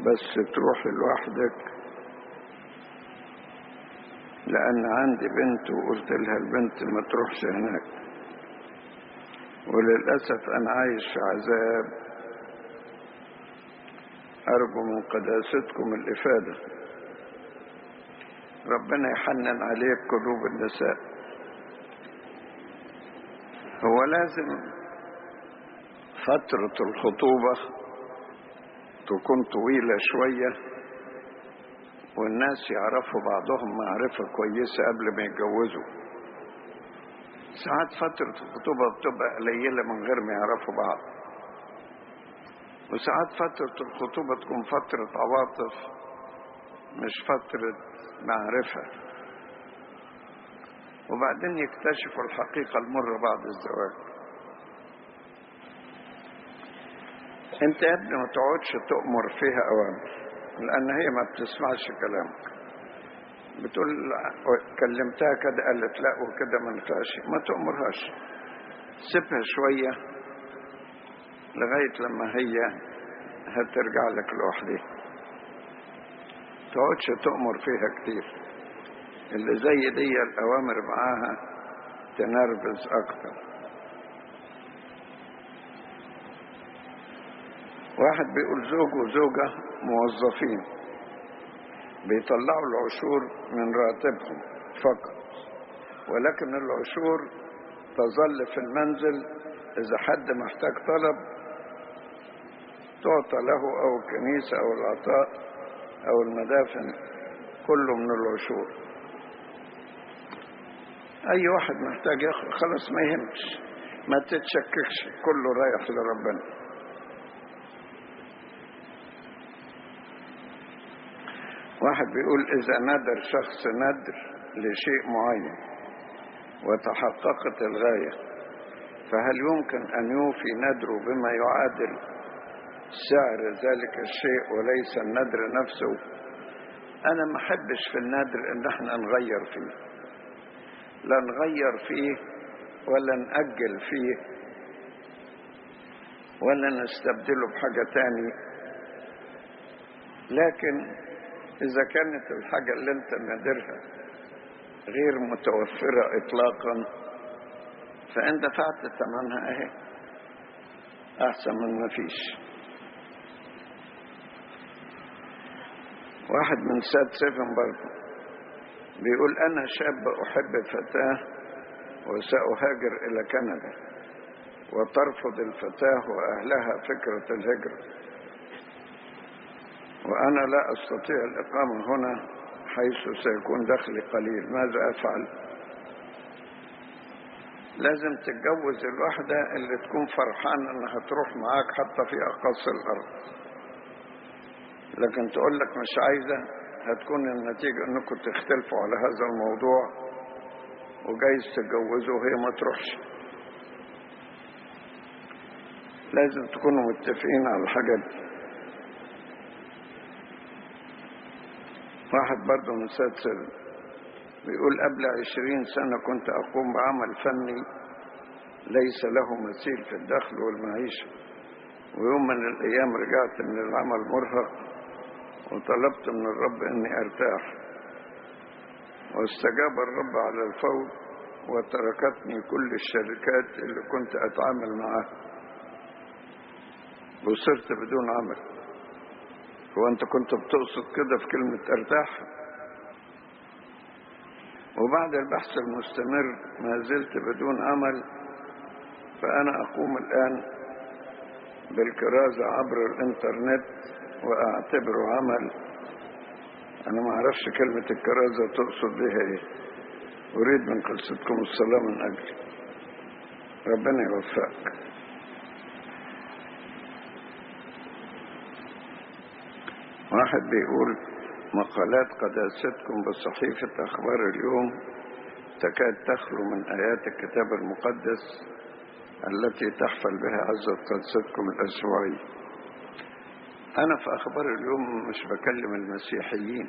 بس تروح لوحدك لأن عندي بنت وقلت لها البنت ما تروحش هناك وللأسف أنا عايش في عذاب أرجو من قداستكم الإفادة ربنا يحنن عليك قلوب النساء هو لازم فترة الخطوبة تكون طويلة شوية والناس يعرفوا بعضهم معرفة كويسة قبل ما يتجوزوا ساعات فترة الخطوبة بتبقى قليلة من غير ما يعرفوا بعض وساعات فترة الخطوبة تكون فترة عواطف مش فترة معرفة وبعدين يكتشفوا الحقيقة المرة بعد الزواج انت يا ابني ما تقعدش تؤمر فيها اوامر لان هي ما بتسمعش كلامك بتقول كلمتها كده قالت لا وكده ما ينفعش ما تؤمرهاش سيبها شوية لغاية لما هي هترجع لك لوحدها تقعدش تؤمر فيها كتير اللي زي دي الأوامر معاها تنرفز أكتر واحد بيقول زوج وزوجة موظفين بيطلعوا العشور من راتبهم فقط ولكن العشور تظل في المنزل إذا حد محتاج طلب تعطى له أو الكنيسة أو العطاء أو المدافن كله من العشور أي واحد محتاج ياخد خلاص ما يهمش ما تتشككش كله رايح لربنا واحد بيقول إذا ندر شخص ندر لشيء معين وتحققت الغاية فهل يمكن أن يوفي ندره بما يعادل سعر ذلك الشيء وليس الندر نفسه أنا ما أحبش في الندر إن احنا نغير فيه لا نغير فيه ولا نأجل فيه ولا نستبدله بحاجة تاني لكن إذا كانت الحاجة اللي أنت نادرها غير متوفرة إطلاقا فإن دفعت ثمنها أهي أحسن من ما فيش واحد من ساد سيفن برضه بيقول أنا شاب أحب فتاة وسأهاجر إلى كندا وترفض الفتاة وأهلها فكرة الهجرة وأنا لا أستطيع الإقامة هنا حيث سيكون دخلي قليل ماذا أفعل لازم تتجوز الواحدة اللي تكون فرحان انها تروح معاك حتى في اقصى الارض لكن تقول لك مش عايزة هتكون النتيجة انكم تختلفوا على هذا الموضوع وجايز تتجوزوا وهي ما تروحش لازم تكونوا متفقين على الحاجات دي واحد برضه من سادسل بيقول قبل عشرين سنة كنت أقوم بعمل فني ليس له مثيل في الدخل والمعيشة ويوم من الأيام رجعت من العمل مرهق وطلبت من الرب أني أرتاح واستجاب الرب على الفور وتركتني كل الشركات اللي كنت أتعامل معها وصرت بدون عمل هو أنت كنت بتقصد كده في كلمة ارتاح وبعد البحث المستمر ما زلت بدون عمل فأنا أقوم الآن بالكرازة عبر الإنترنت وأعتبره عمل أنا ما أعرفش كلمة الكرازة تقصد بها إيه أريد من قصتكم الصلاة من أجلي ربنا يوفقك واحد بيقول مقالات قداستكم بصحيفة أخبار اليوم تكاد تخلو من آيات الكتاب المقدس التي تحفل بها عزة قدستكم الأسبوعية أنا في أخبار اليوم مش بكلم المسيحيين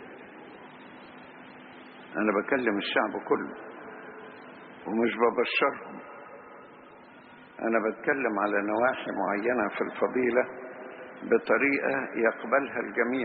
أنا بكلم الشعب كله ومش ببشرهم أنا بتكلم على نواحي معينة في الفضيلة بطريقة يقبلها الجميع